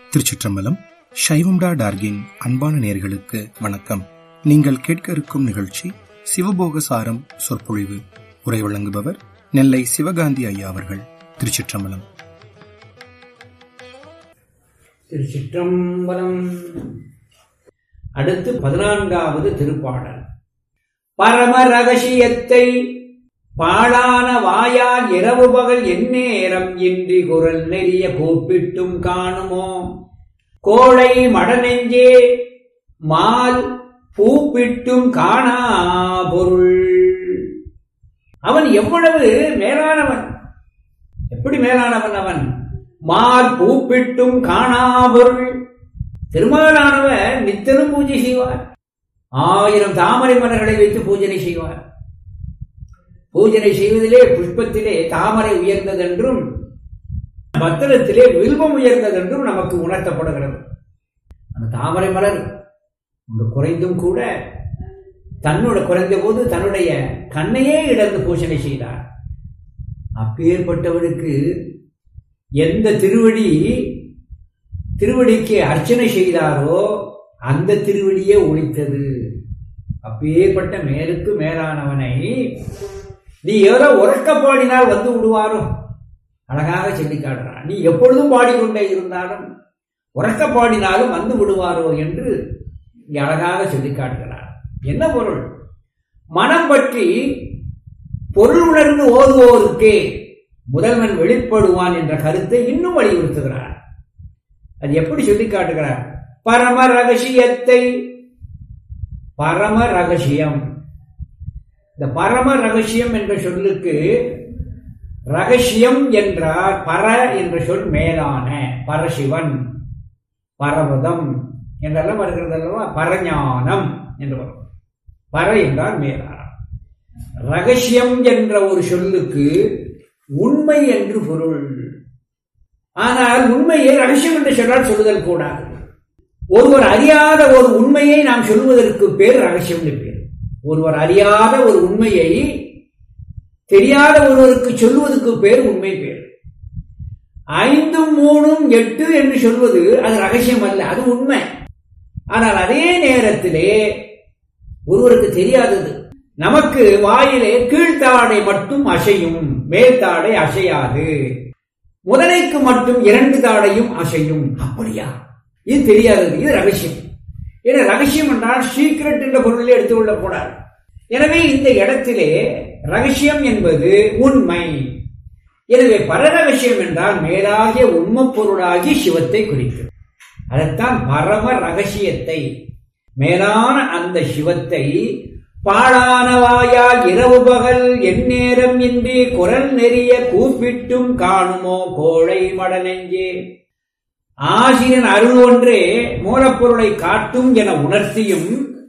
திருச்சிற்றம்பலம் சைவம்டா டார்கின் அன்பான நேர்களுக்கு வணக்கம் நீங்கள் கேட்க இருக்கும் நிகழ்ச்சி சிவபோக சாரம் சொற்பொழிவு உரை வழங்குபவர் நெல்லை சிவகாந்தி ஐயா அவர்கள் திருச்சிற்றம்பலம் திருச்சிற்றம்பலம் அடுத்து பதினான்காவது திருப்பாடல் பரம ரகசியத்தை பாழான வாயால் இரவு பகல் எந்நேரம் இன்றி குரல் நெறிய கூப்பிட்டும் காணுமோ கோழை மடநெஞ்சே மால் பூப்பிட்டும் காணா பொருள் அவன் எவ்வளவு மேலானவன் எப்படி மேலானவன் அவன் மால் பூப்பிட்டும் காணா பொருள் திருமாலானவர் நித்தனும் பூஜை செய்வார் ஆயிரம் தாமரை மலர்களை வைத்து பூஜனை செய்வார் பூஜனை செய்வதிலே புஷ்பத்திலே தாமரை உயர்ந்ததென்றும் பத்திரத்திலே வில்வம் உயர்ந்ததென்றும் நமக்கு உணர்த்தப்படுகிறது அந்த தாமரை மலர் ஒன்று குறைந்தும் கூட தன்னோட குறைந்த போது தன்னுடைய கண்ணையே இழந்து பூஜனை செய்தார் அப்பேற்பட்டவனுக்கு எந்த திருவடி திருவடிக்கு அர்ச்சனை செய்தாரோ அந்த திருவடியே ஒழித்தது அப்பேற்பட்ட மேலுக்கு மேலானவனை நீ எவ்வளோ உறக்க பாடினால் வந்து விடுவாரோ அழகாக சொல்லி காட்டுறான் நீ எப்பொழுதும் பாடிக்கொண்டே இருந்தாலும் உறக்க பாடினாலும் வந்து விடுவாரோ என்று இங்கே அழகாக சொல்லி காட்டுகிறார் என்ன பொருள் மனம் பற்றி பொருள் உணர்ந்து ஓதுவோருக்கே முதல்வன் வெளிப்படுவான் என்ற கருத்தை இன்னும் வலியுறுத்துகிறார் அது எப்படி சொல்லி காட்டுகிறார் பரம ரகசியத்தை பரம ரகசியம் இந்த பரம ரகசியம் என்ற சொல்லுக்கு ரகசியம் என்றால் பர என்ற சொல் மேலான பரசிவன் பரவதம் என்றெல்லாம் வருகிறது அல்லவா பரஞானம் என்று வரும் பர என்றால் மேலான ரகசியம் என்ற ஒரு சொல்லுக்கு உண்மை என்று பொருள் ஆனால் உண்மையை ரகசியம் என்று சொன்னால் சொல்லுதல் கூடாது ஒருவர் அறியாத ஒரு உண்மையை நாம் சொல்வதற்கு பேர் ரகசியம் பேர் ஒருவர் அறியாத ஒரு உண்மையை தெரியாத ஒருவருக்கு சொல்வதற்கு பேர் உண்மை பேர் ஐந்தும் மூணும் எட்டு என்று சொல்வது அது ரகசியம் அல்ல அது உண்மை ஆனால் அதே நேரத்திலே ஒருவருக்கு தெரியாதது நமக்கு வாயிலே கீழ்த்தாடை மட்டும் அசையும் மேல்தாடை அசையாது முதலைக்கு மட்டும் இரண்டு தாடையும் அசையும் அப்படியா இது தெரியாதது இது ரகசியம் ஏன்னா ரகசியம் என்றால் சீக்கிரட் என்ற பொருளில் எடுத்துக்கொள்ளக் கூடாது எனவே இந்த இடத்திலே ரகசியம் என்பது உண்மை எனவே பரரகசியம் என்றால் மேலாகிய உண்மை பொருளாகி சிவத்தை குறிக்கும் அதைத்தான் பரம ரகசியத்தை மேலான அந்த சிவத்தை பாழானவாயால் இரவு பகல் எந்நேரம் இன்றி குரல் நெறிய கூப்பிட்டும் காணுமோ கோழை மடநெஞ்சே ஆசிரியன் அருள் ஒன்றே மூலப்பொருளை காட்டும் என உணர்த்தியும்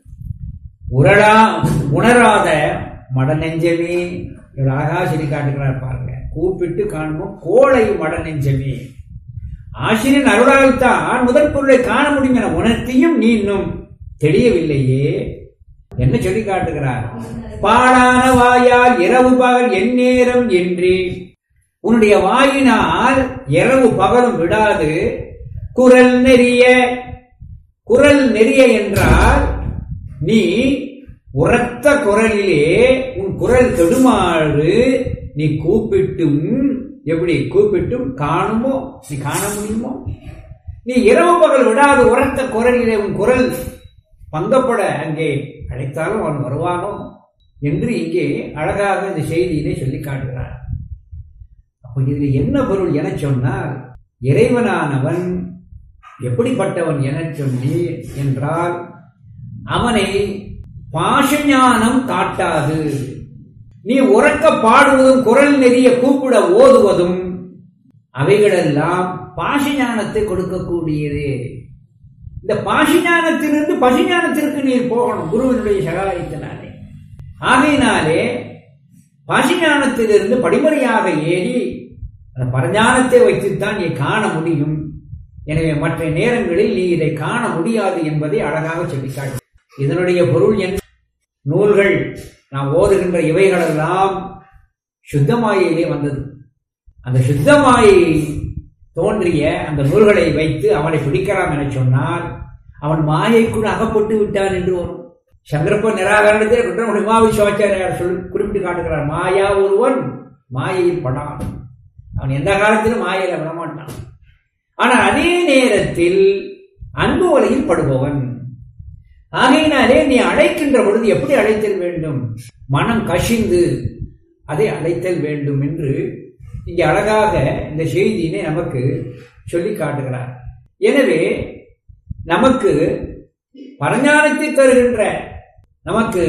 உரடா உணராத மடநெஞ்சமே இவர் அழகா சொல்லி காட்டுகிறார் பாருங்க கூப்பிட்டு காணுமோ கோழை மடநெஞ்சமே ஆசிரியன் அருளால் தான் முதற் பொருளை காண முடியும் என உணர்த்தியும் நீ இன்னும் தெரியவில்லையே என்ன சொல்லி காட்டுகிறார் பாடான வாயால் இரவு பகல் எந்நேரம் என்று உன்னுடைய வாயினால் இரவு பகலும் விடாது குரல் நெறிய குரல் நெறிய என்றால் நீ உரத்த குரலிலே உன் குரல் கெடுமாறு நீ கூப்பிட்டும் எப்படி கூப்பிட்டும் காணுமோ நீ காண முடியுமோ நீ இரவு பகல் விடாது உரத்த குரலிலே உன் குரல் பங்கப்பட அங்கே அழைத்தாலும் அவன் வருவானோ என்று இங்கே அழகாக இந்த செய்தியிலே சொல்லி காட்டுகிறார் அப்ப இதில் என்ன பொருள் என சொன்னால் இறைவனானவன் எப்படிப்பட்டவன் என சொல்லி என்றால் அவனை பாஷஞானம் காட்டாது நீ உறக்க பாடுவதும் குரல் நெறிய கூப்பிட ஓதுவதும் அவைகளெல்லாம் பாஷஞானத்தை கொடுக்கக்கூடியது இந்த பாஷிஞானத்திலிருந்து பசுஞானத்திற்கு நீர் போகணும் குருவினுடைய சகாயத்தினாலே ஆகையினாலே பாஷிஞானத்திலிருந்து படிமுறையாக ஏறி அந்த பரஞானத்தை வைத்துத்தான் நீ காண முடியும் எனவே மற்ற நேரங்களில் நீ இதை காண முடியாது என்பதை அழகாக சொல்லிக்காட்டு இதனுடைய பொருள் என் நூல்கள் நாம் ஓதுகின்ற இவைகளெல்லாம் சுத்தமாயிலே வந்தது அந்த சுத்தமாயை தோன்றிய அந்த நூல்களை வைத்து அவனை பிடிக்கலாம் என சொன்னால் அவன் மாயைக்குள் அகப்பட்டு விட்டான் என்று வரும் சங்கரப்ப நிராகரணத்தை குற்றம் உமாவி சிவாச்சாரியார் சொல்லி குறிப்பிட்டு காட்டுகிறார் மாயா ஒருவன் மாயையில் படான் அவன் எந்த காலத்திலும் மாயையில விடமாட்டான் ஆனால் அதே நேரத்தில் அன்பு வலையில் படுபவன் ஆகையினாலே நீ அழைக்கின்ற பொழுது எப்படி அழைத்தல் வேண்டும் மனம் கசிந்து அதை அழைத்தல் வேண்டும் என்று இங்கே அழகாக இந்த செய்தியினை நமக்கு சொல்லி காட்டுகிறார் எனவே நமக்கு பரஞானத்தை தருகின்ற நமக்கு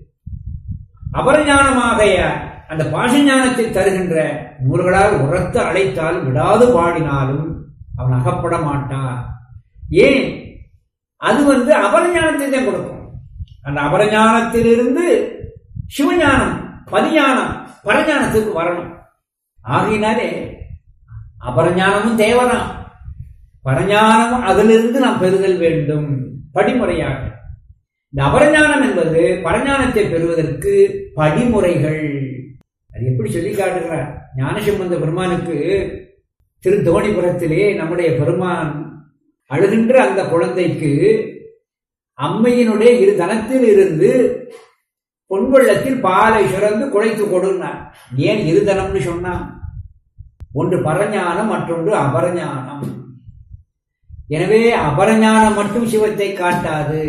அபரஞானமாகைய அந்த பாசஞானத்தை தருகின்ற நூல்களால் உரத்து அழைத்தால் விடாது பாடினாலும் அவன் அகப்பட மாட்டான் ஏன் அது வந்து அபரஞானத்தை தான் கொடுக்கும் அந்த அபரஞானத்திலிருந்து சிவஞானம் பதிஞானம் பரஞானத்துக்கு வரணும் ஆகையினாலே அபரஞானமும் தேவைதான் பரஞானமும் அதிலிருந்து நாம் பெறுதல் வேண்டும் படிமுறையாக இந்த அபரஞானம் என்பது பரஞானத்தை பெறுவதற்கு படிமுறைகள் அது எப்படி சொல்லி காட்டுகிறார் ஞானசம்பந்த பெருமானுக்கு திரு தோணிபுரத்திலே நம்முடைய பெருமான் அழுகின்ற அந்த குழந்தைக்கு அம்மையினுடைய இரு தனத்தில் இருந்து பொன்வெள்ளத்தில் பாலை சுரந்து குழைத்து கொடுனார் ஏன் இருதனம்னு சொன்னான் ஒன்று பரஞானம் மற்றொன்று அபரஞானம் எனவே அபரஞானம் மட்டும் சிவத்தை காட்டாது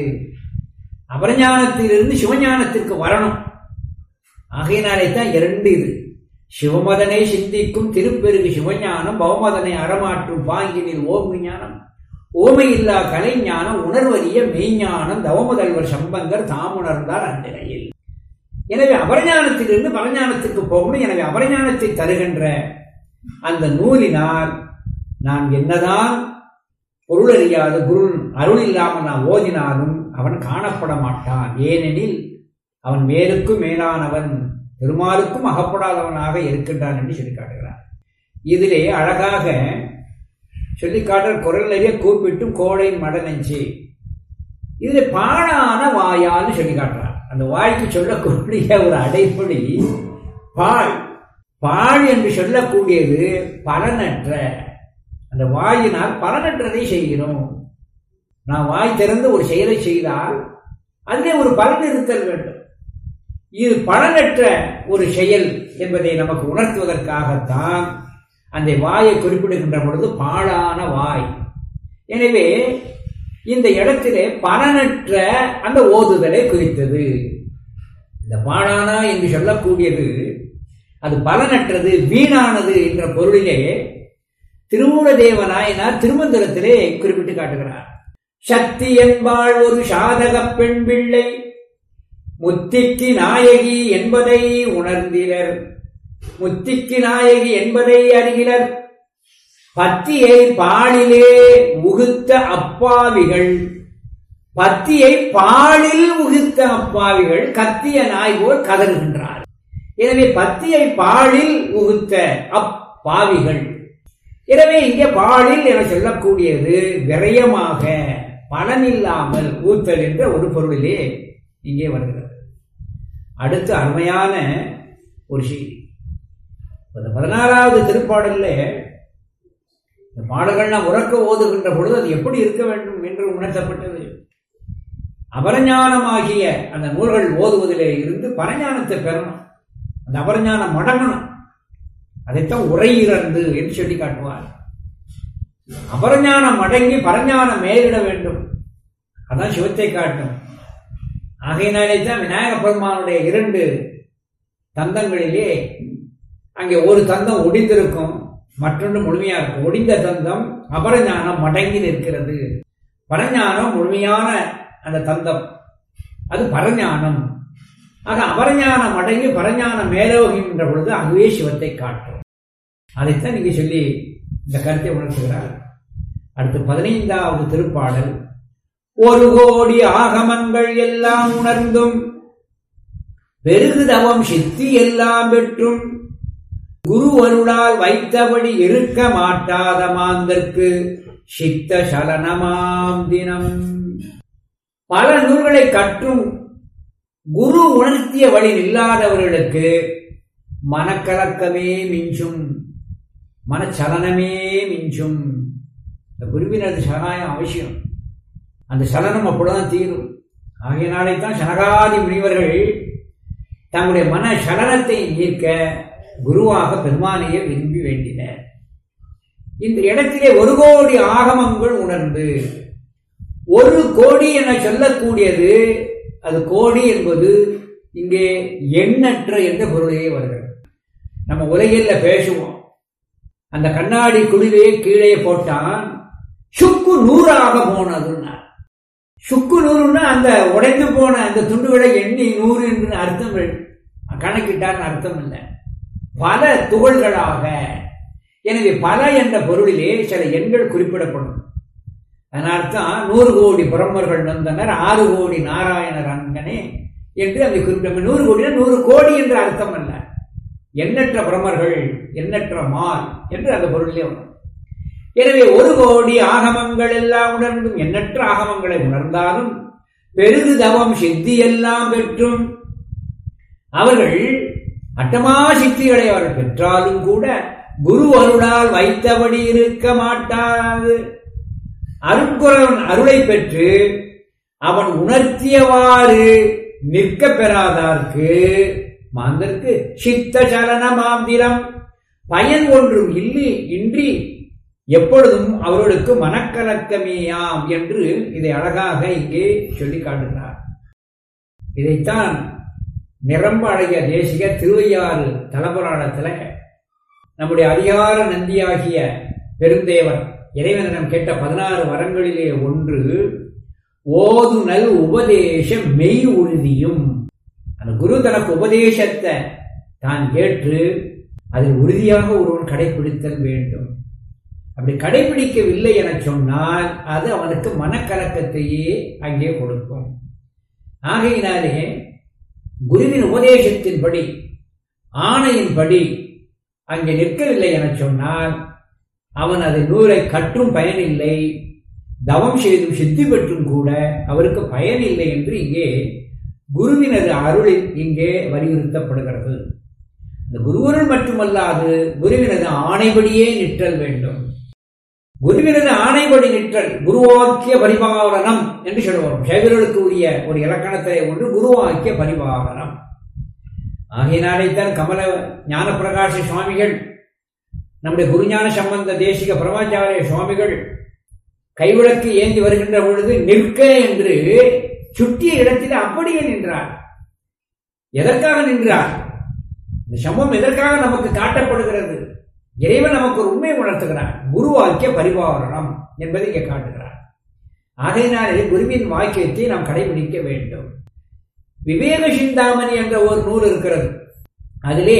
அபரஞானத்திலிருந்து சிவஞானத்திற்கு வரணும் ஆகையினாலே தான் இரண்டு இது சிவமதனை சிந்திக்கும் திருப்பெருகு சிவஞானம் பவமதனை அறமாற்றும் பாங்கினில் ஓம் ஞானம் ஓமை இல்லா கலை ஞானம் உணர்வறிய மெய்ஞானம் தவமுதல்வர் சம்பங்கர் தாமுணர்ந்தார் அந்நிலையில் எனவே அபரஞானத்திலிருந்து பரஞானத்திற்கு போகணும் எனவே அபரஞானத்தை தருகின்ற அந்த நூலினால் நான் என்னதான் பொருள் அறியாத குரு அருள் இல்லாமல் நான் ஓதினாலும் அவன் காணப்பட மாட்டான் ஏனெனில் அவன் மேலுக்கும் மேலானவன் பெருமாளுக்கும் அகப்படாதவனாக இருக்கின்றான் என்று சொல்லி காட்டுகிறார் இதிலே அழகாக சொல்லி காட்டுற குரல் நிறைய கூப்பிட்டும் கோடை மடநெஞ்சு இதுல பாழான வாயான்னு சொல்லி காட்டுறார் அந்த வாய்க்கு சொல்லக்கூடிய ஒரு அடைப்பொழி பாழ் பாழ் என்று சொல்லக்கூடியது பலனற்ற அந்த வாயினால் பலனற்றதை செய்கிறோம் நான் வாய் திறந்து ஒரு செயலை செய்தால் அதிலே ஒரு பலன் இருத்தல் வேண்டும் இது பலனற்ற ஒரு செயல் என்பதை நமக்கு உணர்த்துவதற்காகத்தான் அந்த வாயை குறிப்பிடுகின்ற பொழுது பாழான வாய் எனவே இந்த இடத்திலே பலனற்ற அந்த ஓதுதலை குறித்தது இந்த பாழானா என்று சொல்லக்கூடியது அது பலனற்றது வீணானது என்ற பொருளிலே திருமூல தேவநாயனார் திருமந்திரத்திலே குறிப்பிட்டு காட்டுகிறார் சக்தி என்பாள் ஒரு சாதக பெண் பிள்ளை முத்திக்கு நாயகி என்பதை உணர்ந்திலர் முத்திக்கு நாயகி என்பதை அறிகிறர் பத்தியை பாலிலே உகுத்த அப்பாவிகள் பத்தியை பாலில் உகுத்த அப்பாவிகள் கத்திய நாய் போல் கதறுகின்றார் எனவே பத்தியை பாலில் உகுத்த அப்பாவிகள் எனவே இங்கே பாலில் என சொல்லக்கூடியது விரயமாக பலனில்லாமல் ஊத்தல் என்ற ஒரு பொருளிலே இங்கே வருகிறது அடுத்து அருமையான ஒரு செய்தி இந்த பதினாறாவது திருப்பாடல்ல இந்த பாடல்கள் உறக்க ஓதுகின்ற பொழுது அது எப்படி இருக்க வேண்டும் என்று உணர்த்தப்பட்டது அபரஞானமாகிய அந்த நூல்கள் ஓதுவதிலே இருந்து பரஞானத்தை பெறணும் அந்த அபரஞானம் மடங்கணும் அதைத்தான் உரையிறந்து என்று சொல்லி காட்டுவார் அபரஞானம் அடங்கி பரஞானம் மேலிட வேண்டும் அதான் சிவத்தை காட்டும் ஆகையினாலே தான் விநாயக பெருமானுடைய இரண்டு தந்தங்களிலே அங்கே ஒரு தந்தம் ஒடிந்திருக்கும் மற்றொன்று முழுமையா இருக்கும் ஒடிந்த தந்தம் அபரஞானம் மடங்கி நிற்கிறது பரஞானம் முழுமையான அந்த தந்தம் அது பரஞானம் ஆக அபரஞானம் அடங்கி பரஞானம் மேலோகின்ற பொழுது அதுவே சிவத்தை காட்டும் அதைத்தான் நீங்க சொல்லி இந்த கருத்தை உணர்த்துகிறார் அடுத்து பதினைந்தாவது திருப்பாடல் ஒரு கோடி ஆகமங்கள் எல்லாம் உணர்ந்தும் பெருகுதவம் சித்தி எல்லாம் பெற்றும் குரு அருளால் வைத்தபடி இருக்க மாட்டாத மாந்தற்கு சித்த சலனமாம் தினம் பல நூல்களை கற்றும் குரு உணர்த்திய வழி இல்லாதவர்களுக்கு மனக்கலக்கமே மிஞ்சும் மனச்சலனமே மிஞ்சும் இந்த குருவினது சகாயம் அவசியம் அந்த சலனம் அப்பொழுதுதான் தீரும் ஆகையினாலே தான் சனகாதி முனிவர்கள் தங்களுடைய மன சலனத்தை நீக்க குருவாக பெருமானையே விரும்பி வேண்டினர் இந்த இடத்திலே ஒரு கோடி ஆகமங்கள் உணர்ந்து ஒரு கோடி என சொல்லக்கூடியது அது கோடி என்பது இங்கே எண்ணற்ற என்ற பொருளையே வருகிறது நம்ம உலகில் பேசுவோம் அந்த கண்ணாடி குழிவே கீழே போட்டான் சுக்கு நூறாக போனதுன்னா சுக்கு நூறுன்னா அந்த உடைந்து போன அந்த துண்டுகளை எண்ணி நூறு என்று அர்த்தம் கணக்கிட்டான்னு அர்த்தம் இல்லை பல துகள்களாக எனவே பல என்ற பொருளிலே சில எண்கள் குறிப்பிடப்படும் அதனால்தான் நூறு கோடி புறமர்கள் வந்தனர் ஆறு கோடி நாராயணர் அங்கனே என்று அங்கே குறிப்பிட நூறு கோடினா நூறு கோடி என்ற அர்த்தம் அல்ல எண்ணற்ற பிரமர்கள் எண்ணற்ற மால் என்று அந்த பொருளிலே வரும் எனவே ஒரு கோடி ஆகமங்கள் எல்லாம் உணர்ந்தும் எண்ணற்ற ஆகமங்களை உணர்ந்தாலும் பெருது தவம் சித்தி எல்லாம் பெற்றும் அவர்கள் அட்டமா சித்திகளை அவர்கள் பெற்றாலும் கூட குரு அருளால் வைத்தபடி இருக்க மாட்டாது அருட்குறவன் அருளை பெற்று அவன் உணர்த்தியவாறு நிற்க பெறாதார்க்கு மாந்தற்கு சித்த சலன மாந்திரம் பயன் ஒன்றும் இல்லை இன்றி எப்பொழுதும் அவர்களுக்கு மனக்கலக்கமேயாம் என்று இதை அழகாக இங்கே சொல்லி காட்டுகிறார் இதைத்தான் நிரம்ப அழகிய தேசிக திருவையாறு தலபுராணத்தில் நம்முடைய அதிகார நந்தியாகிய பெருந்தேவர் இறைவனிடம் கேட்ட பதினாறு வரங்களிலே ஒன்று ஓதுனல் உபதேச மெய் உறுதியும் அந்த குரு தனக்கு உபதேசத்தை தான் கேட்டு அதில் உறுதியாக ஒருவன் கடைபிடித்தல் வேண்டும் அப்படி கடைபிடிக்கவில்லை என சொன்னால் அது அவனுக்கு மனக்கலக்கத்தையே அங்கே கொடுக்கும் ஆகையினாலே குருவின் உபதேசத்தின்படி ஆணையின்படி அங்கே நிற்கவில்லை என சொன்னால் அவன் அதை நூலை கற்றும் பயனில்லை தவம் செய்தும் சித்தி பெற்றும் கூட அவருக்கு பயனில்லை என்று இங்கே குருவினது அருளில் இங்கே வலியுறுத்தப்படுகிறது அந்த குருவருள் மட்டுமல்லாது குருவினது ஆணைபடியே நிற்றல் வேண்டும் குருவினது ஆணைபடி நிற்றல் குருவாக்கிய பரிபாலனம் என்று சொல்லுவோம் சைவர்களுக்கு உரிய ஒரு இலக்கணத்தை ஒன்று குருவாக்கிய பரிபாலனம் ஆகையினாலேத்தான் கமல ஞானப்பிரகாச சுவாமிகள் நம்முடைய குருஞான சம்பந்த தேசிக பிரமாச்சாரிய சுவாமிகள் கைவிளக்கு ஏந்தி வருகின்ற பொழுது நிற்க என்று சுட்டிய இடத்தில் அப்படியே நின்றார் எதற்காக நின்றார் இந்த சம்பவம் எதற்காக நமக்கு காட்டப்படுகிறது இறைவன் நமக்கு ஒரு உண்மையை உணர்த்துகிறார் குருவாக்கிய பரிபாலனம் என்பதை இங்கே காட்டுகிறார் ஆகையினாலே குருவின் வாக்கியத்தை நாம் கடைபிடிக்க வேண்டும் விவேக சிந்தாமணி என்ற ஒரு நூல் இருக்கிறது அதிலே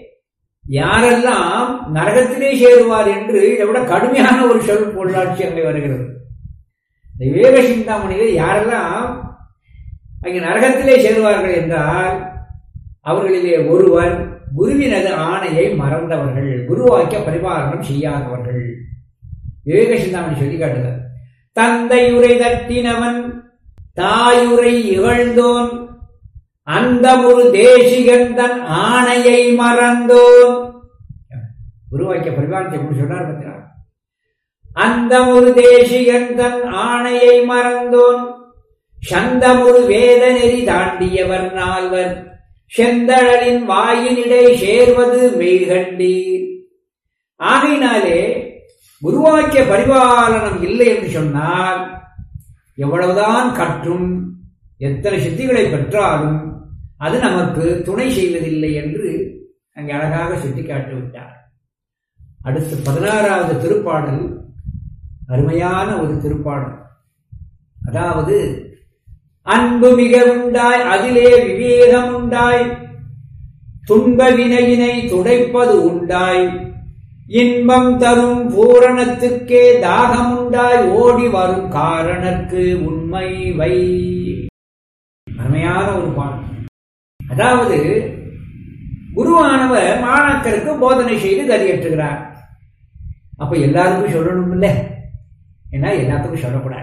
யாரெல்லாம் நரகத்திலே சேருவார் என்று இதை விட கடுமையான ஒரு சொல் பொருளாட்சி அங்கே வருகிறது இந்த விவேக சிந்தாமணியில் யாரெல்லாம் அங்கே நரகத்திலே சேருவார்கள் என்றால் அவர்களிலே ஒருவர் குருவினது ஆணையை மறந்தவர்கள் குருவாக்கிய பரிபாலனம் செய்யாதவர்கள் விவேக சிந்தாமணி சொல்லி காட்டுகிறார் தந்தையுரை தட்டினவன் தாயுரை இகழ்ந்தோன் அந்த ஒரு தேசிகன் தன் ஆணையை மறந்தோன் குருவாக்கிய பரிபாலனத்தை எப்படி சொன்னார் பார்த்தீங்களா அந்த ஒரு தேசிகன் தன் ஆணையை மறந்தோன் சந்தமுரு வேத நெறி தாண்டியவர் நால்வர் செந்தழலின் வாயினிடை சேர்வது மெய்கண்டீர் ஆகையினாலே குருவாக்கிய பரிபாலனம் இல்லை என்று சொன்னால் எவ்வளவுதான் கற்றும் எத்தனை சித்திகளை பெற்றாலும் அது நமக்கு துணை செய்வதில்லை என்று அங்கே அழகாக சுட்டிக்காட்டி விட்டார் அடுத்து பதினாறாவது திருப்பாடல் அருமையான ஒரு திருப்பாடல் அதாவது அன்பு மிக உண்டாய் அதிலே விவேகம் உண்டாய் துன்ப வினையினை துடைப்பது உண்டாய் இன்பம் தரும் பூரணத்துக்கே தாகம் உண்டாய் ஓடி வரும் காரணக்கு உண்மை வை அருமையான ஒரு பாடல் அதாவது குருவானவர் மாணாக்கருக்கு போதனை செய்து கதியேற்றுகிறார் அப்ப எல்லாருக்கும் சொல்லணும் இல்லை ஏன்னா எல்லாத்துக்கும் சொல்லக்கூடாது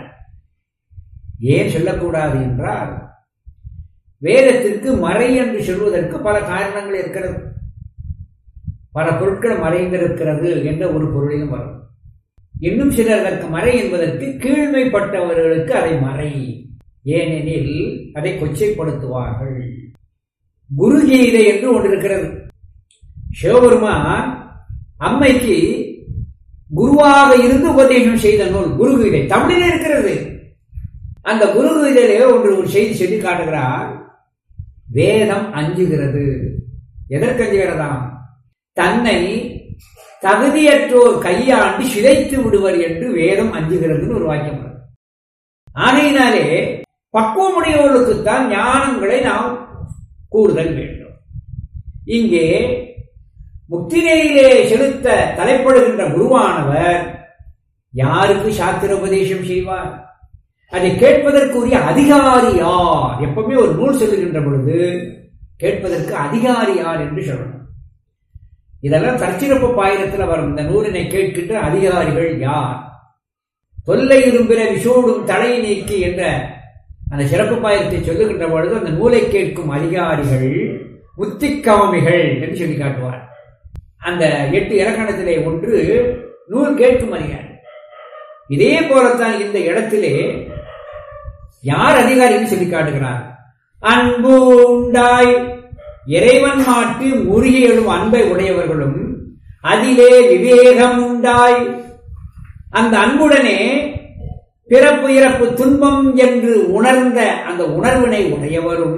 ஏன் சொல்லக்கூடாது என்றால் வேதத்திற்கு மறை என்று சொல்வதற்கு பல காரணங்கள் இருக்கிறது பல பொருட்கள் மறைந்திருக்கிறது என்ற ஒரு பொருளிலும் வரும் இன்னும் சிலர் அதற்கு மறை என்பதற்கு கீழ்மைப்பட்டவர்களுக்கு அதை மறை ஏனெனில் அதை கொச்சைப்படுத்துவார்கள் குருகீதை என்று ஒன்று இருக்கிறது சிவபெருமான் அம்மைக்கு குருவாக இருந்து உபதேசம் செய்த நூல் குருகீதை தமிழிலே இருக்கிறது அந்த குருகீதையிலே ஒன்று ஒரு செய்தி சொல்லி காட்டுகிறார் வேதம் அஞ்சுகிறது எதற்கு அஞ்சுகிறதாம் தன்னை தகுதியற்றோர் கையாண்டு சிதைத்து விடுவர் என்று வேதம் அஞ்சுகிறதுன்னு ஒரு வாக்கியம் வருது. ஆகையினாலே பக்குவமுடையவர்களுக்குத்தான் ஞானங்களை நாம் கூறுதல் வேண்டும் இங்கே முக்திநெறியிலே செலுத்த தலைப்படுகின்ற குருவானவர் யாருக்கு சாத்திர உபதேசம் செய்வார் அதை கேட்பதற்குரிய அதிகாரி யார் எப்பவுமே ஒரு நூல் சொல்லுகின்ற பொழுது கேட்பதற்கு அதிகாரி யார் என்று சொல்லணும் இதெல்லாம் தற்சிறப்பு பாயிரத்தில் வரும் இந்த நூலினை கேட்கின்ற அதிகாரிகள் யார் தொல்லை இரும்பிற விஷோடும் தலை நீக்கி என்ற அந்த சிறப்பு பாயிரத்தை சொல்லுகின்ற பொழுது அந்த நூலை கேட்கும் அதிகாரிகள் முத்திக்கவமிகள் என்று சொல்லி காட்டுவார் அந்த எட்டு இலக்கணத்திலே ஒன்று நூல் கேட்கும் அதிகாரி இதே போலத்தான் இந்த இடத்திலே யார் அதிகாரின்னு சொல்லி காட்டுகிறார் அன்பு உண்டாய் இறைவன் மாட்டு முருகி எழும் அன்பை உடையவர்களும் அதிலே விவேகம் உண்டாய் அந்த அன்புடனே பிறப்பு இறப்பு துன்பம் என்று உணர்ந்த அந்த உணர்வினை உடையவரும்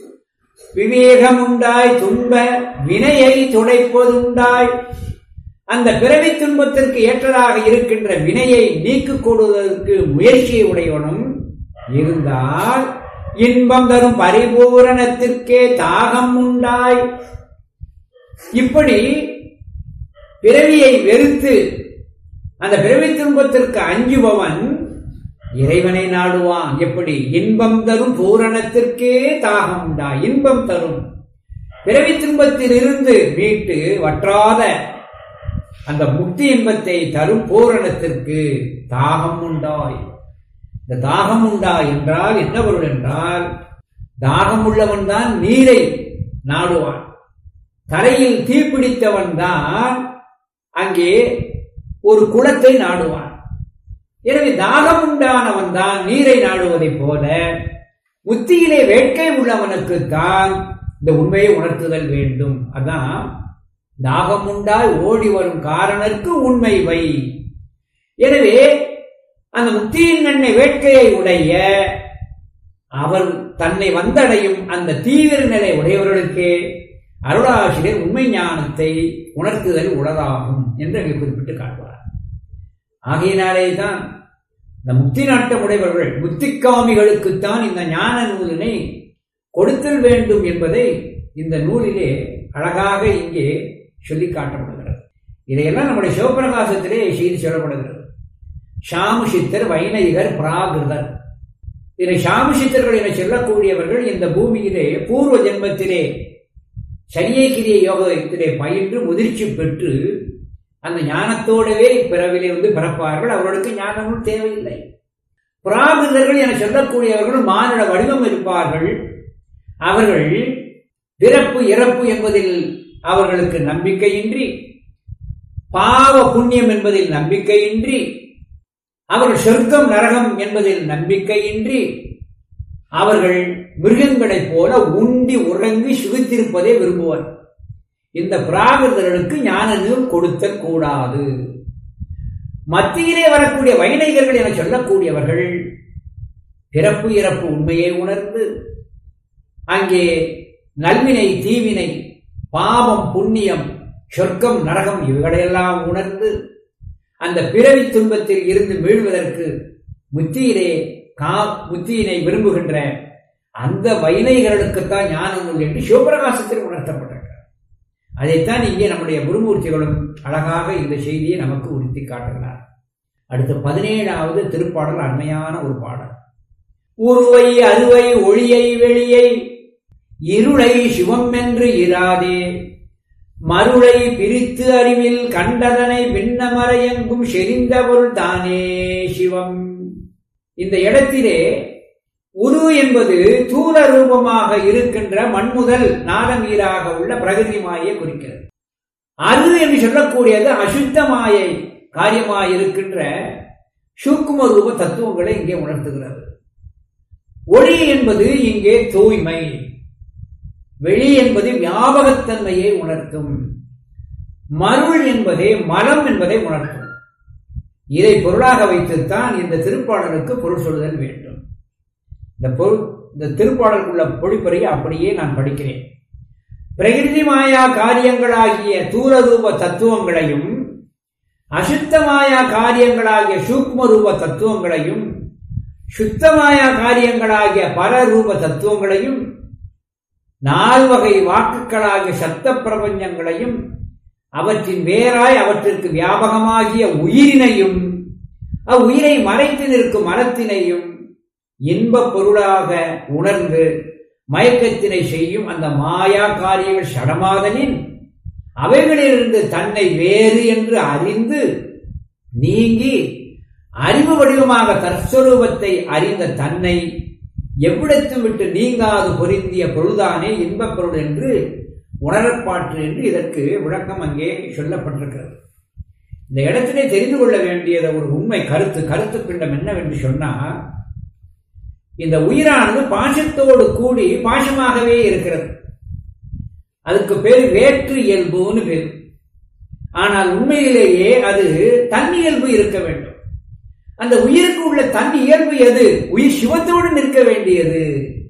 விவேகம் உண்டாய் துன்ப வினையை துடைப்பதுண்டாய் அந்த பிறவி துன்பத்திற்கு ஏற்றதாக இருக்கின்ற வினையை நீக்கிக் கொடுவதற்கு முயற்சியை உடையவனும் இருந்தால் இன்பம் தரும் பரிபூரணத்திற்கே தாகம் உண்டாய் இப்படி பிறவியை வெறுத்து அந்த பிறவி துன்பத்திற்கு அஞ்சுபவன் இறைவனை நாடுவான் எப்படி இன்பம் தரும் பூரணத்திற்கே தாகம் உண்டா இன்பம் தரும் பிறவி துன்பத்தில் இருந்து மீட்டு வற்றாத அந்த முக்தி இன்பத்தை தரும் பூரணத்திற்கு தாகம் உண்டாய் இந்த தாகம் உண்டா என்றால் என்ன பொருள் என்றால் தாகம் உள்ளவன் தான் நீரை நாடுவான் தரையில் தீப்பிடித்தவன் தான் அங்கே ஒரு குளத்தை நாடுவான் எனவே தாகம் உண்டானவன் தான் நீரை நாடுவதைப் போல முத்தியிலே வேட்கை உள்ளவனுக்கு தான் இந்த உண்மையை உணர்த்துதல் வேண்டும் அதான் தாகம் உண்டாய் ஓடி வரும் காரணருக்கு உண்மை வை எனவே அந்த முக்தியின் நன்மை வேட்கையை உடைய அவர் தன்னை வந்தடையும் அந்த தீவிர நிலை உடையவர்களுக்கே அருளாசிரியர் உண்மை ஞானத்தை உணர்த்துதல் உளதாகும் என்று அங்கே குறிப்பிட்டு காட்டுவார் ஆகையினாலே தான் இந்த முக்தி நாட்டம் உடையவர்கள் முத்திக்காமிகளுக்குத்தான் இந்த ஞான நூலினை கொடுத்தல் வேண்டும் என்பதை இந்த நூலிலே அழகாக இங்கே சொல்லி காட்டப்படுகிறது இதையெல்லாம் நம்முடைய சிவபிரகாசத்திலே செய்தி சொல்லப்படுகிறது ஷாமு சித்தர் வைநகிகர் பிராகிருதர் இதை ஷாமு சித்தர்கள் என சொல்லக்கூடியவர்கள் இந்த பூமியிலே பூர்வ ஜென்மத்திலே சரியைக்கிரிய யோகத்திலே பயின்று முதிர்ச்சி பெற்று அந்த ஞானத்தோடவே பிறவிலே வந்து பிறப்பார்கள் அவர்களுக்கு ஞானமும் தேவையில்லை புராகிருதர்கள் என சொல்லக்கூடியவர்கள் மானிட வடிவம் இருப்பார்கள் அவர்கள் பிறப்பு இறப்பு என்பதில் அவர்களுக்கு நம்பிக்கையின்றி பாவ புண்ணியம் என்பதில் நம்பிக்கையின்றி அவர்கள் சொர்க்கம் நரகம் என்பதில் நம்பிக்கையின்றி அவர்கள் மிருகங்களைப் போல உண்டி உறங்கி சுகித்திருப்பதை விரும்புவர் இந்த பிராகிருதர்களுக்கு ஞான நூல் கொடுத்தல் கூடாது மத்தியிலே வரக்கூடிய வைநைகர்கள் என சொல்லக்கூடியவர்கள் பிறப்பு இறப்பு உண்மையை உணர்ந்து அங்கே நல்வினை தீவினை பாவம் புண்ணியம் சொர்க்கம் நரகம் இவைகளையெல்லாம் உணர்ந்து அந்த பிறவி துன்பத்தில் இருந்து மீழ்வதற்கு முத்தியிலே கா முத்தியினை விரும்புகின்ற அந்த வைனைகளுக்குத்தான் ஞான நூல் என்று சிவபிரகாசத்தில் உணர்த்தப்பட்டிருக்கிறது அதைத்தான் இங்கே நம்முடைய குருமூர்த்திகளும் அழகாக இந்த செய்தியை நமக்கு உறுத்தி காட்டுகிறார் அடுத்த பதினேழாவது திருப்பாடல் அண்மையான ஒரு பாடல் உருவை அருவை ஒளியை வெளியை இருளை சிவம் என்று இராதே மருளை பிரித்து அறிவில் கண்டதனை பின்னமறையெங்கும் செறிந்த பொருள் தானே சிவம் இந்த இடத்திலே உரு என்பது தூர ரூபமாக இருக்கின்ற மண்முதல் நாதமீராக உள்ள பிரகதி மாயை குறிக்கிறது அது என்று சொல்லக்கூடியது அசுத்தமாயை காரியமாயிருக்கின்ற சூக்கும ரூப தத்துவங்களை இங்கே உணர்த்துகிறது ஒளி என்பது இங்கே தூய்மை வெளி என்பது ஞாபகத்தன்மையை உணர்த்தும் மருள் என்பதே மலம் என்பதை உணர்த்தும் இதை பொருளாக வைத்துத்தான் இந்த திருப்பாடலுக்கு பொருள் சொல்லுதல் வேண்டும் இந்த பொருள் இந்த திருப்பாடலுக்குள்ள பொழிப்புரையை அப்படியே நான் படிக்கிறேன் பிரகிருதி மாயா காரியங்களாகிய தூரரூப தத்துவங்களையும் அசுத்தமாயா காரியங்களாகிய சூக்ம ரூப தத்துவங்களையும் சுத்தமாயா காரியங்களாகிய பரரூப தத்துவங்களையும் நால்வகை வாக்குகளாகிய சத்த பிரபஞ்சங்களையும் அவற்றின் வேறாய் அவற்றிற்கு வியாபகமாகிய உயிரினையும் அவ்வுயிரை மறைத்து நிற்கும் மனத்தினையும் இன்பப் பொருளாக உணர்ந்து மயக்கத்தினை செய்யும் அந்த மாயா காரியங்கள் சடமாதலின் அவைகளிலிருந்து தன்னை வேறு என்று அறிந்து நீங்கி அறிவு வடிவமாக தற்ஸ்வரூபத்தை அறிந்த தன்னை எவ்விடத்து விட்டு நீங்காது பொருந்திய பொருள்தானே இன்பப் பொருள் என்று உணரப்பாற்று என்று இதற்கு விளக்கம் அங்கே சொல்லப்பட்டிருக்கிறது இந்த இடத்திலே தெரிந்து கொள்ள வேண்டியத ஒரு உண்மை கருத்து கருத்து பிண்டம் என்னவென்று சொன்னால் இந்த உயிரானது பாசத்தோடு கூடி பாசமாகவே இருக்கிறது அதுக்கு பேர் வேற்று இயல்புன்னு பேர் ஆனால் உண்மையிலேயே அது தன்னியல்பு இருக்க வேண்டும் அந்த உயிருக்கு உள்ள தன் இயல்பு எது உயிர் சிவத்தோடு நிற்க வேண்டியது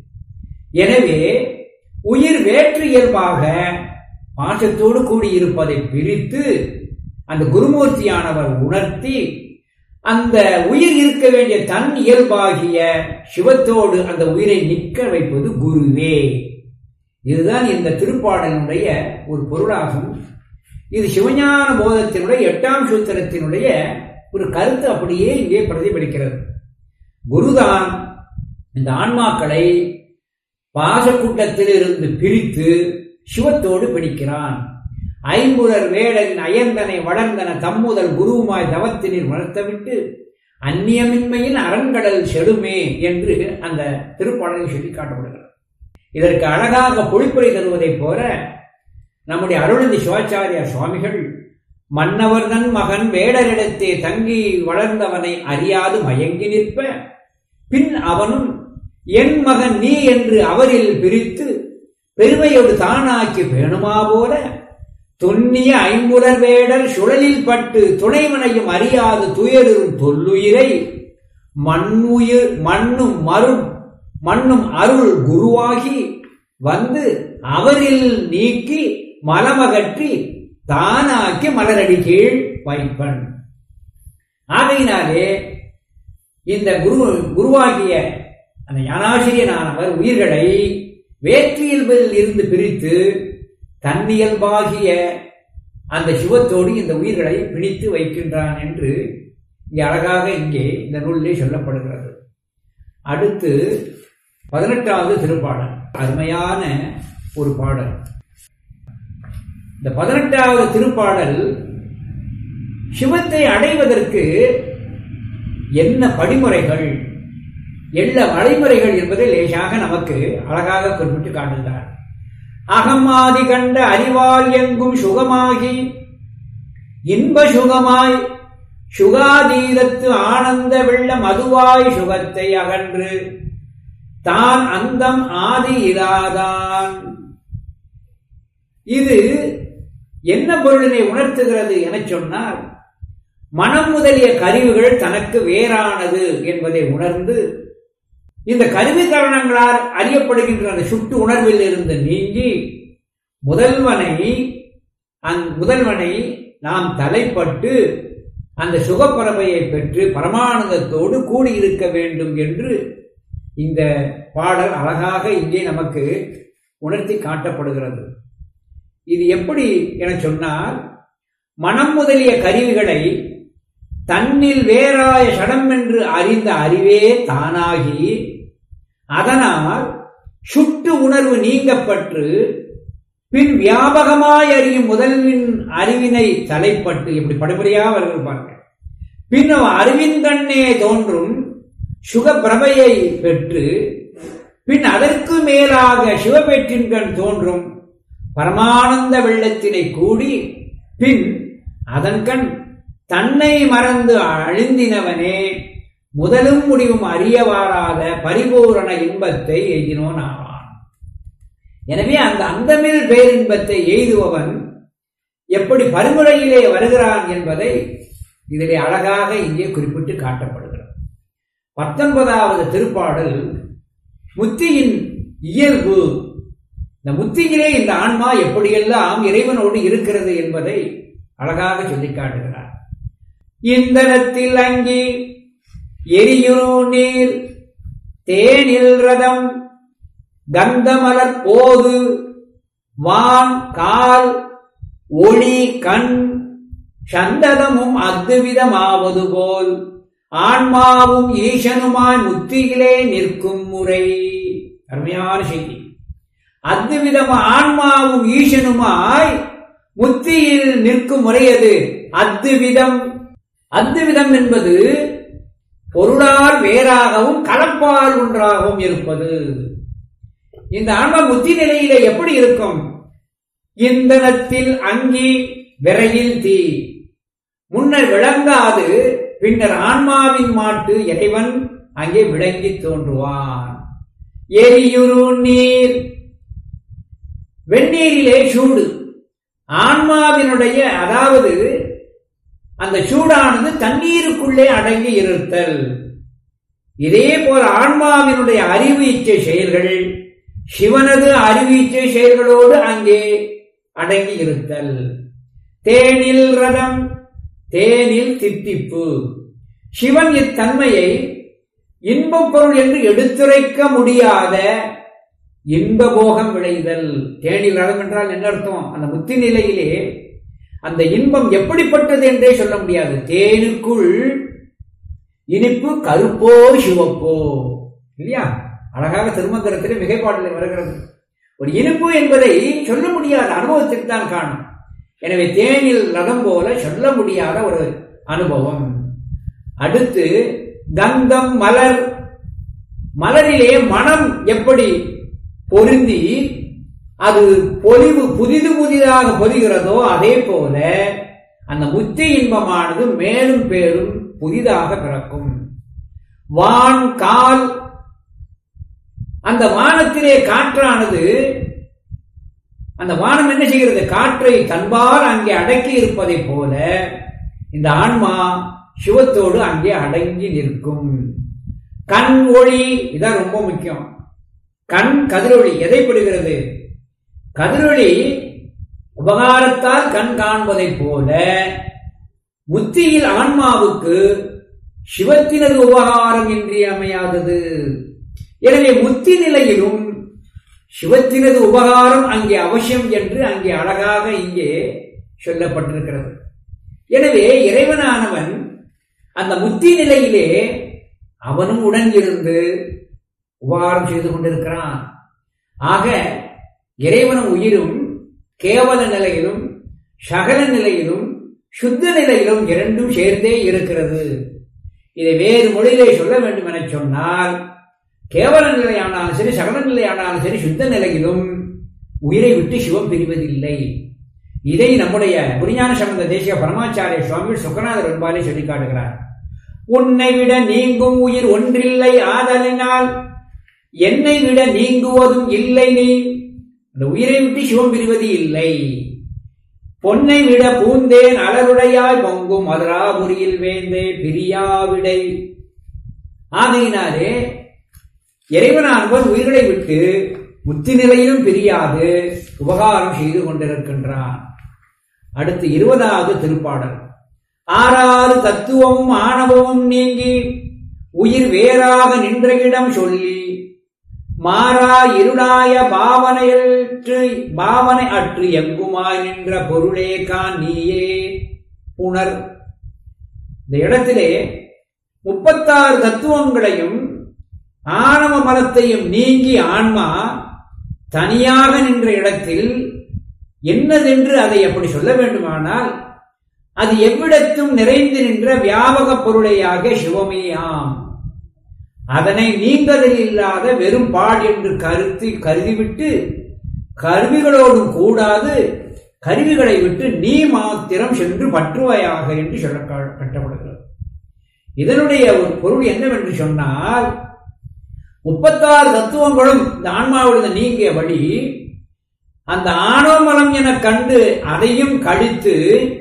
எனவே உயிர் வேற்று இயல்பாக பாசத்தோடு கூடியிருப்பதை பிரித்து அந்த குருமூர்த்தியானவர் உணர்த்தி அந்த உயிர் இருக்க வேண்டிய தன் இயல்பாகிய சிவத்தோடு அந்த உயிரை நிற்க வைப்பது குருவே இதுதான் இந்த திருப்பாடலினுடைய ஒரு பொருளாகும் இது சிவஞான போதத்தினுடைய எட்டாம் சூத்திரத்தினுடைய ஒரு கருத்து அப்படியே இங்கே பிரதிபலிக்கிறது குருதான் இந்த ஆன்மாக்களை பாசக்கூட்டத்தில் இருந்து பிரித்து சிவத்தோடு பிடிக்கிறான் ஐம்புலர் வேடரின் அயர்ந்தனை வளர்ந்தன தம்முதல் குருவுமாய் தவத்தினில் வளர்த்தவிட்டு அந்நியமின்மையின் அரண்கடல் செடுமே என்று அந்த திருப்பாடலில் சொல்லி காட்டப்படுகிறது இதற்கு அழகாக பொழிப்புரை தருவதைப் போல நம்முடைய அருளந்தி சிவாச்சாரியா சுவாமிகள் மன்னவர்தன் மகன் வேடரிடத்தே தங்கி வளர்ந்தவனை அறியாது மயங்கி நிற்ப பின் அவனும் என் மகன் நீ என்று அவரில் பிரித்து பெருமையோடு தானாக்கி வேணுமா போல துண்ணிய ஐம்புலர் வேடர் சுழலில் பட்டு துணைவனையும் அறியாது துயரும் தொல்லுயிரை மண்ணுயிர் மண்ணும் மறு மண்ணும் அருள் குருவாகி வந்து அவரில் நீக்கி மலமகற்றி தானாக்கி மலரடி கீழ் வைப்பன் ஆகையினாலே இந்த குரு குருவாகிய அந்த ஞானாசிரியனானவர் உயிர்களை வேற்றியல்பில் இருந்து பிரித்து தன்னியல்பாகிய அந்த சிவத்தோடு இந்த உயிர்களை பிணித்து வைக்கின்றான் என்று இங்கே அழகாக இங்கே இந்த நூலிலே சொல்லப்படுகிறது அடுத்து பதினெட்டாவது திருப்பாடல் அருமையான ஒரு பாடல் இந்த பதினெட்டாவது திருப்பாடல் சிவத்தை அடைவதற்கு என்ன படிமுறைகள் எல்ல வழிமுறைகள் என்பதை லேசாக நமக்கு அழகாக குறிப்பிட்டு காட்டுகிறார் அகமாதி கண்ட அறிவால் எங்கும் சுகமாகி இன்ப சுகமாய் சுகாதீதத்து ஆனந்த வெள்ள மதுவாய் சுகத்தை அகன்று தான் அந்தம் ஆதி இராதான் இது என்ன பொருளினை உணர்த்துகிறது என சொன்னால் மனம் முதலிய கருவிகள் தனக்கு வேறானது என்பதை உணர்ந்து இந்த கருவி காரணங்களால் அறியப்படுகின்ற அந்த சுட்டு உணர்வில் இருந்து நீங்கி முதல்வனை அந் முதல்வனை நாம் தலைப்பட்டு அந்த சுகப்பறவையை பெற்று பரமானந்தத்தோடு கூடியிருக்க வேண்டும் என்று இந்த பாடல் அழகாக இங்கே நமக்கு உணர்த்தி காட்டப்படுகிறது இது எப்படி என சொன்னால் மனம் முதலிய கருவிகளை தன்னில் வேறாய சடம் என்று அறிந்த அறிவே தானாகி அதனால் சுட்டு உணர்வு நீங்கப்பட்டு பின் வியாபகமாய் அறியும் முதல்வின் அறிவினை தலைப்பட்டு இப்படி படுபடியா வருகிறது பாருங்க பின் அறிவின் கண்ணே தோன்றும் சுக பிரபையை பெற்று பின் அதற்கு மேலாக சிவபெற்றின் கண் தோன்றும் பரமானந்த வெள்ளத்தினை கூடி பின் அதன் கண் தன்னை மறந்து அழிந்தினவனே முதலும் முடிவும் அறியவாராத பரிபூரண இன்பத்தை எய்தினோன் ஆவான் எனவே அந்த அந்தமில் பேரின்பத்தை எய்துபவன் எப்படி பருமுறையிலே வருகிறான் என்பதை இதிலே அழகாக இங்கே குறிப்பிட்டு காட்டப்படுகிறது பத்தொன்பதாவது திருப்பாடல் முத்தியின் இயல்பு இந்த முத்தியிலே இந்த ஆன்மா எப்படியெல்லாம் இறைவனோடு இருக்கிறது என்பதை அழகாக சொல்லி காட்டுகிறார் இந்தனத்தில் அங்கி எரியுரு நீர் தேனில் ரதம் கந்தமலர் போது வான் கால் ஒளி கண் சந்ததமும் அத்துவிதமாவது போல் ஆன்மாவும் ஈசனுமாய் முத்தியிலே நிற்கும் முறை அருமையான செய்தி அத்துவிதம் ஆன்மாவும் ஈசனுமாய் முத்தியில் நிற்கும் முறையது அத்துவிதம் அத்துவிதம் என்பது பொருளால் வேறாகவும் கலப்பால் ஒன்றாகவும் இருப்பது இந்த ஆன்மா முத்தி நிலையில எப்படி இருக்கும் இந்தனத்தில் அங்கி விரையில் தீ முன்னர் விளங்காது பின்னர் ஆன்மாவின் மாட்டு இறைவன் அங்கே விளங்கி தோன்றுவான் எரியுரு நீர் வெந்நீரிலே சூடு ஆன்மாவினுடைய அதாவது அந்த சூடானது தண்ணீருக்குள்ளே அடங்கி இருத்தல் இதே போல ஆன்மாவினுடைய அறிவீச்சை செயல்கள் சிவனது அறிவீச்சை செயல்களோடு அங்கே அடங்கி இருத்தல் தேனில் ரதம் தேனில் தித்திப்பு சிவன் இத்தன்மையை இன்பப் பொருள் என்று எடுத்துரைக்க முடியாத இன்ப போகம் விளைதல் தேனில் ரதம் என்றால் என்ன அர்த்தம் அந்த முத்தி நிலையிலே அந்த இன்பம் எப்படிப்பட்டது என்றே சொல்ல முடியாது தேனுக்குள் இனிப்பு கருப்போ சிவப்போ இல்லையா அழகாக திருமந்திரத்திலே மிகைப்பாட்டில் வருகிறது ஒரு இனிப்பு என்பதை சொல்ல முடியாத அனுபவத்திற்கு தான் காணும் எனவே தேனில் ரதம் போல சொல்ல முடியாத ஒரு அனுபவம் அடுத்து கந்தம் மலர் மலரிலே மனம் எப்படி பொருந்தி அது பொலிவு புதிது புதிதாக பொதிகிறதோ அதே போல அந்த முத்தி இன்பமானது மேலும் பேரும் புதிதாக பிறக்கும் வான் கால் அந்த வானத்திலே காற்றானது அந்த வானம் என்ன செய்கிறது காற்றை தன்பால் அங்கே அடக்கி இருப்பதை போல இந்த ஆன்மா சிவத்தோடு அங்கே அடங்கி நிற்கும் கண் ஒளி இதான் ரொம்ப முக்கியம் கண் கதிரொளி எதை படுகிறது கதிரொளி உபகாரத்தால் கண் காண்பதைப் போல முத்தியில் ஆன்மாவுக்கு சிவத்தினது உபகாரம் இன்றியமையாதது எனவே முத்தி நிலையிலும் சிவத்தினது உபகாரம் அங்கே அவசியம் என்று அங்கே அழகாக இங்கே சொல்லப்பட்டிருக்கிறது எனவே இறைவனானவன் அந்த முத்தி நிலையிலே அவனும் உடன் இருந்து உபகாரம் செய்து கொண்டிருக்கிறான் ஆக இறைவனும் உயிரும் கேவல நிலையிலும் சகல நிலையிலும் சுத்த நிலையிலும் இரண்டும் சேர்ந்தே இருக்கிறது இதை வேறு மொழியிலே சொல்ல வேண்டும் என சொன்னால் கேவல நிலையானாலும் சரி சகல நிலையானாலும் சரி சுத்த நிலையிலும் உயிரை விட்டு சிவம் பிரிவதில்லை இதை நம்முடைய புரிஞான சம்பந்த தேசிய பரமாச்சாரிய சுவாமி சுக்கநாதர் என்பாலே சொல்லி காட்டுகிறார் உன்னை விட நீங்கும் உயிர் ஒன்றில்லை ஆதலினால் என்னை விட நீங்குவதும் இல்லை நீ அந்த உயிரை விட்டு சிவம் பிரிவது இல்லை பொன்னை விட பூந்தேன் அலருடையாய் பொங்கும் மதுராபுரியில் வேந்தே பிரியாவிடை ஆகையினாலே இறைவனானவன் உயிர்களை விட்டு முத்தி நிலையிலும் பிரியாது உபகாரம் செய்து கொண்டிருக்கின்றான் அடுத்து இருபதாவது திருப்பாடல் ஆறாறு தத்துவமும் ஆணவமும் நீங்கி உயிர் வேறாக நின்ற இடம் சொல்லி மாறா இருளாய பாவனையற்று பாவனை அற்று எங்குமாய் நின்ற பொருளே கான் நீயே உணர் இந்த இடத்திலே முப்பத்தாறு தத்துவங்களையும் ஆணவ மலத்தையும் நீங்கி ஆன்மா தனியாக நின்ற இடத்தில் என்னதென்று அதை அப்படி சொல்ல வேண்டுமானால் அது எவ்விடத்தும் நிறைந்து நின்ற வியாபக பொருளையாக சிவமேயாம் அதனை நீங்கதில் இல்லாத வெறும் பால் என்று கருத்து கருதிவிட்டு கருவிகளோடும் கூடாது கருவிகளை விட்டு நீ மாத்திரம் சென்று பற்றுவாயாக என்று சொல்ல கட்டப்படுகிறது இதனுடைய ஒரு பொருள் என்னவென்று சொன்னால் முப்பத்தாறு தத்துவங்களும் இந்த ஆன்மாவிலிருந்து நீங்கிய வழி அந்த ஆணவமலம் என கண்டு அதையும் கழித்து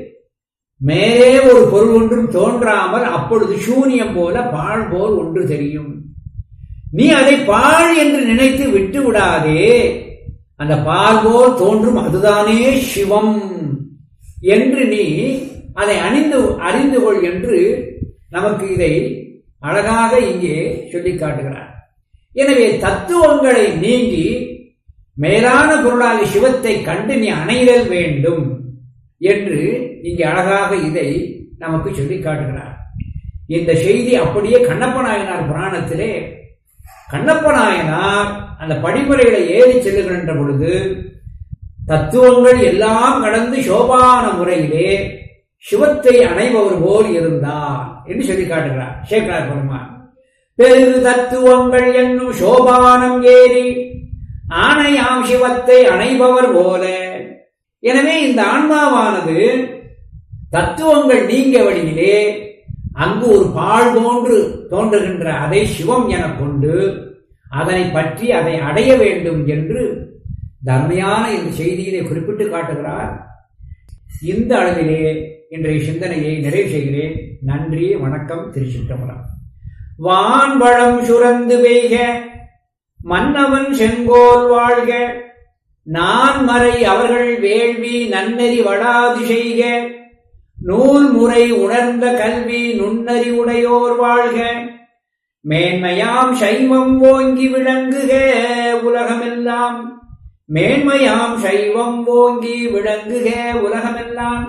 மேலே ஒரு பொருள் ஒன்றும் தோன்றாமல் அப்பொழுது சூனியம் போல பாழ் போல் ஒன்று தெரியும் நீ அதை பாழ் என்று நினைத்து விட்டு விடாதே அந்த பால் போல் தோன்றும் அதுதானே சிவம் என்று நீ அதை அணிந்து அறிந்து கொள் என்று நமக்கு இதை அழகாக இங்கே சொல்லி காட்டுகிறார் எனவே தத்துவங்களை நீங்கி மேலான பொருளாக சிவத்தை கண்டு நீ அணைதல் வேண்டும் என்று இங்கே அழகாக இதை நமக்கு சொல்லி காட்டுகிறார் இந்த செய்தி அப்படியே கண்ணப்ப நாயனார் புராணத்திலே கண்ணப்ப நாயனார் அந்த படிமுறைகளை ஏறி செல்லுகின்ற பொழுது தத்துவங்கள் எல்லாம் கடந்து சோபான முறையிலே சிவத்தை அணைபவர் போல் இருந்தார் என்று சொல்லி காட்டுகிறார் சேகரார் பெருமான் பெரு தத்துவங்கள் என்னும் சோபானம் ஏறி ஆணையாம் சிவத்தை அணைபவர் போல எனவே இந்த ஆன்மாவானது தத்துவங்கள் நீங்க வழியிலே அங்கு ஒரு பாழ் போன்று தோன்றுகின்ற அதை சிவம் என கொண்டு அதனை பற்றி அதை அடைய வேண்டும் என்று தர்மையான இந்த செய்தியிலே குறிப்பிட்டு காட்டுகிறார் இந்த அளவிலே இன்றைய சிந்தனையை நிறைவு செய்கிறேன் நன்றி வணக்கம் திருச்சிற்றம்பலம் வான்பழம் சுரந்து பெய்க மன்னவன் செங்கோல் வாழ்க நான் மறை அவர்கள் வேள்வி நன்னெறி வடாது செய்க நூல் முறை உணர்ந்த கல்வி நுண்ணறி உடையோர் வாழ்க மேன்மையாம் சைவம் ஓங்கி விளங்குக உலகமெல்லாம் மேன்மையாம் சைவம் ஓங்கி விளங்குக உலகமெல்லாம்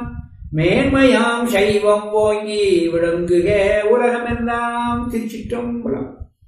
மேன்மையாம் சைவம் ஓங்கி விளங்குக உலகமெல்லாம் திருச்சிற்றம்பலம்